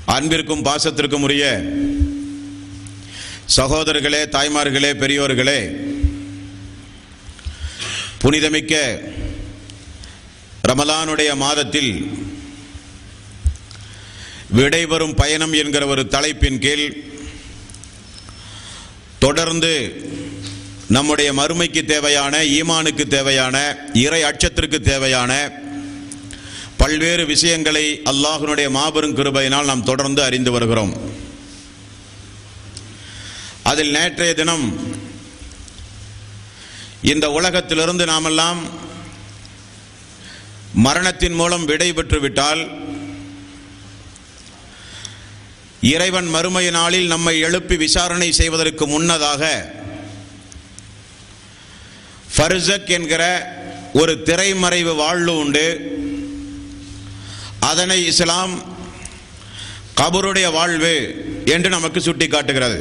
அன்பிற்கும் பாசத்திற்கும் உரிய சகோதரர்களே தாய்மார்களே பெரியோர்களே புனிதமிக்க ரமலானுடைய மாதத்தில் விடைபெறும் பயணம் என்கிற ஒரு தலைப்பின் கீழ் தொடர்ந்து நம்முடைய மறுமைக்கு தேவையான ஈமானுக்கு தேவையான இறை அச்சத்திற்கு தேவையான பல்வேறு விஷயங்களை அல்லாஹ்வினுடைய மாபெரும் கிருபையினால் நாம் தொடர்ந்து அறிந்து வருகிறோம் அதில் நேற்றைய தினம் இந்த உலகத்திலிருந்து நாமெல்லாம் மரணத்தின் மூலம் விடை பெற்று விட்டால் இறைவன் மறுமை நாளில் நம்மை எழுப்பி விசாரணை செய்வதற்கு முன்னதாக ஃபர்சக் என்கிற ஒரு திரைமறைவு வாழ்வு உண்டு அதனை இஸ்லாம் கபருடைய வாழ்வு என்று நமக்கு சுட்டி காட்டுகிறது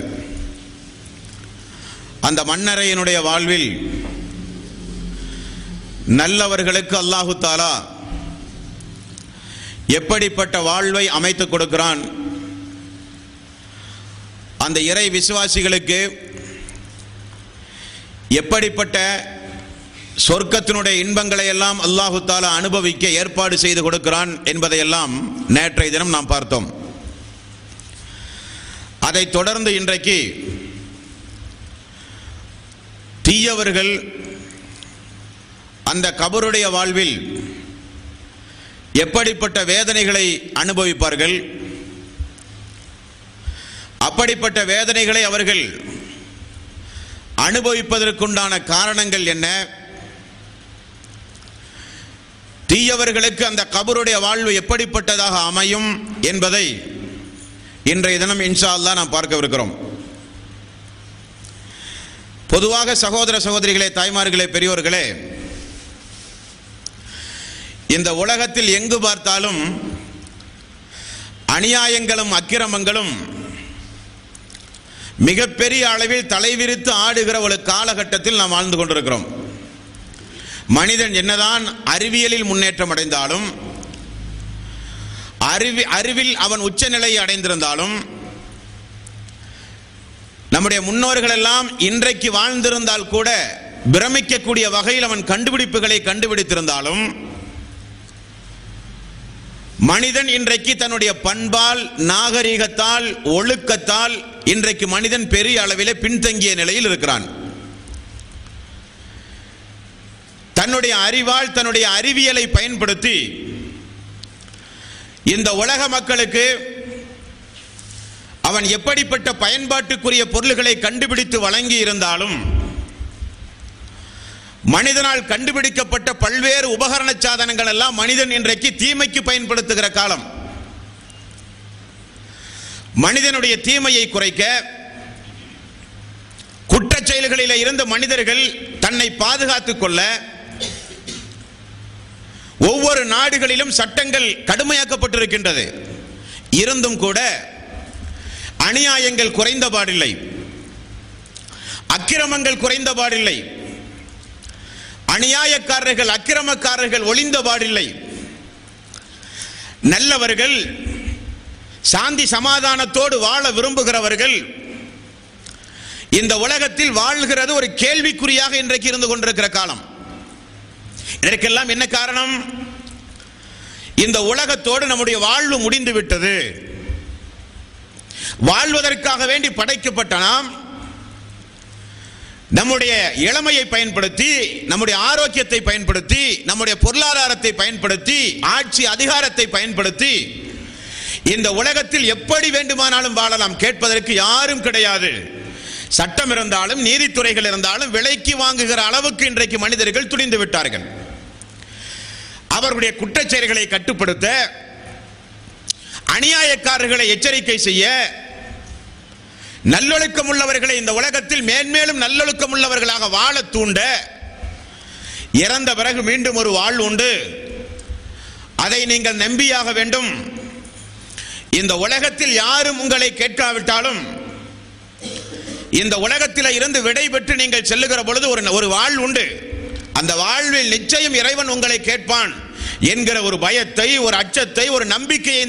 அந்த மன்னரையினுடைய வாழ்வில் நல்லவர்களுக்கு அல்லாஹு தாலா எப்படிப்பட்ட வாழ்வை அமைத்துக் கொடுக்கிறான் அந்த இறை விசுவாசிகளுக்கு எப்படிப்பட்ட சொர்க்கத்தினுடைய இன்பங்களை எல்லாம் அல்லாஹு தாலா அனுபவிக்க ஏற்பாடு செய்து கொடுக்கிறான் என்பதையெல்லாம் நேற்றைய தினம் நாம் பார்த்தோம் அதை தொடர்ந்து இன்றைக்கு தீயவர்கள் அந்த கபருடைய வாழ்வில் எப்படிப்பட்ட வேதனைகளை அனுபவிப்பார்கள் அப்படிப்பட்ட வேதனைகளை அவர்கள் அனுபவிப்பதற்குண்டான காரணங்கள் என்ன தீயவர்களுக்கு அந்த கபருடைய வாழ்வு எப்படிப்பட்டதாக அமையும் என்பதை இன்றைய தினம் இன்ஷா அல்லா நாம் பார்க்கவிருக்கிறோம் பொதுவாக சகோதர சகோதரிகளே தாய்மார்களே பெரியோர்களே இந்த உலகத்தில் எங்கு பார்த்தாலும் அநியாயங்களும் அக்கிரமங்களும் மிகப்பெரிய அளவில் தலைவிரித்து ஆடுகிற ஒரு காலகட்டத்தில் நாம் வாழ்ந்து கொண்டிருக்கிறோம் மனிதன் என்னதான் அறிவியலில் முன்னேற்றம் அடைந்தாலும் அறிவி அறிவில் அவன் உச்சநிலையை அடைந்திருந்தாலும் நம்முடைய முன்னோர்கள் எல்லாம் இன்றைக்கு வாழ்ந்திருந்தால் கூட பிரமிக்கக்கூடிய வகையில் அவன் கண்டுபிடிப்புகளை கண்டுபிடித்திருந்தாலும் மனிதன் இன்றைக்கு தன்னுடைய பண்பால் நாகரீகத்தால் ஒழுக்கத்தால் இன்றைக்கு மனிதன் பெரிய அளவிலே பின்தங்கிய நிலையில் இருக்கிறான் தன்னுடைய அறிவால் தன்னுடைய அறிவியலை பயன்படுத்தி இந்த உலக மக்களுக்கு அவன் எப்படிப்பட்ட பயன்பாட்டுக்குரிய பொருள்களை கண்டுபிடித்து வழங்கி இருந்தாலும் மனிதனால் கண்டுபிடிக்கப்பட்ட பல்வேறு உபகரண சாதனங்கள் எல்லாம் மனிதன் இன்றைக்கு தீமைக்கு பயன்படுத்துகிற காலம் மனிதனுடைய தீமையை குறைக்க குற்றச் செயல்களில் இருந்த மனிதர்கள் தன்னை பாதுகாத்துக் கொள்ள ஒவ்வொரு நாடுகளிலும் சட்டங்கள் கடுமையாக்கப்பட்டிருக்கின்றது இருந்தும் கூட அநியாயங்கள் குறைந்த பாடில்லை அக்கிரமங்கள் குறைந்த பாடில்லை அநியாயக்காரர்கள் அக்கிரமக்காரர்கள் ஒளிந்த பாடில்லை நல்லவர்கள் சாந்தி சமாதானத்தோடு வாழ விரும்புகிறவர்கள் இந்த உலகத்தில் வாழ்கிறது ஒரு கேள்விக்குறியாக இன்றைக்கு இருந்து கொண்டிருக்கிற காலம் இதற்கெல்லாம் என்ன காரணம் இந்த உலகத்தோடு நம்முடைய வாழ்வு முடிந்து விட்டது வாழ்வதற்காக வேண்டி படைக்கப்பட்ட நாம் நம்முடைய இளமையை பயன்படுத்தி நம்முடைய ஆரோக்கியத்தை பயன்படுத்தி நம்முடைய பொருளாதாரத்தை பயன்படுத்தி ஆட்சி அதிகாரத்தை பயன்படுத்தி இந்த உலகத்தில் எப்படி வேண்டுமானாலும் வாழலாம் கேட்பதற்கு யாரும் கிடையாது சட்டம் இருந்தாலும் நீதித்துறைகள் இருந்தாலும் விலைக்கு வாங்குகிற அளவுக்கு இன்றைக்கு மனிதர்கள் துணிந்து விட்டார்கள் அவர்களுடைய குற்றச்செயல்களை கட்டுப்படுத்த அநியாயக்காரர்களை எச்சரிக்கை செய்ய நல்லொழுக்கம் உள்ளவர்களை இந்த உலகத்தில் மேன்மேலும் நல்லொழுக்கம் உள்ளவர்களாக வாழ தூண்ட இறந்த பிறகு மீண்டும் ஒரு வாழ் உண்டு அதை நீங்கள் நம்பியாக வேண்டும் இந்த உலகத்தில் யாரும் உங்களை கேட்காவிட்டாலும் இந்த உலகத்தில் இருந்து விடை பெற்று நீங்கள் செல்லுகிற பொழுது ஒரு ஒரு வாழ் உண்டு அந்த வாழ்வில் நிச்சயம் இறைவன் உங்களை கேட்பான் என்கிற ஒரு பயத்தை ஒரு அச்சத்தை ஒரு நம்பிக்கையை